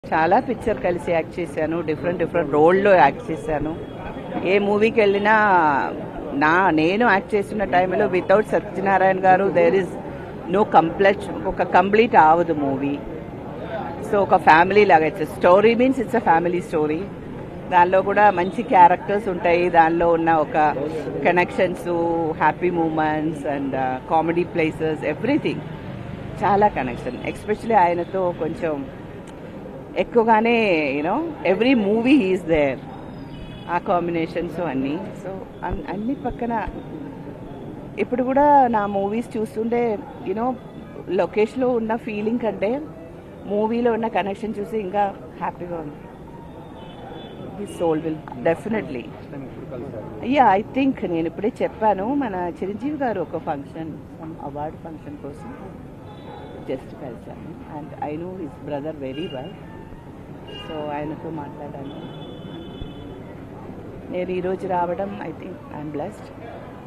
చాలా పిక్చర్ కలిసి యాక్ట్ చేశాను డిఫరెంట్ డిఫరెంట్ రోల్లో యాక్ట్ చేశాను ఏ మూవీకి వెళ్ళినా నా నేను యాక్ట్ చేస్తున్న టైంలో without Satyanarayana garu there is no complete ఒక కంప్లీట్ అవ్వదు మూవీ సో ఒక ఫ్యామిలీ లాగా it's story means it's a family story దానిలో కూడా మంచి క్యారెక్టర్స్ ఉంటాయి దానిలో ఉన్న ఒక connections happy moments and comedy places everything చాలా కనెక్షన్ ఎస్పెషలీ ఆయనతో కొంచెం ఎక్కువగానే you know every movie is there uh combinations అన్నీ సో అన్ని పక్కన ఇప్పుడు కూడా నా మూవీస్ చూస్తుంటే యూనో లొకేషన్లో ఉన్న ఫీలింగ్ కంటే మూవీలో ఉన్న కనెక్షన్ చూసి ఇంకా హ్యాపీగా ఉంది ఈ soul will definitely yeah I think నేను ఇప్పుడే చెప్పాను మన చిరంజీవి గారు ఒక ఫంక్షన్ అవార్డ్ ఫంక్షన్ కోసం జస్ట్ కలిసాను and I know his brother very well so ఆయనతో మాట్లాడాను నేను ఈరోజు రావడం ఐ థింక్ ఐఎమ్ బ్లెస్డ్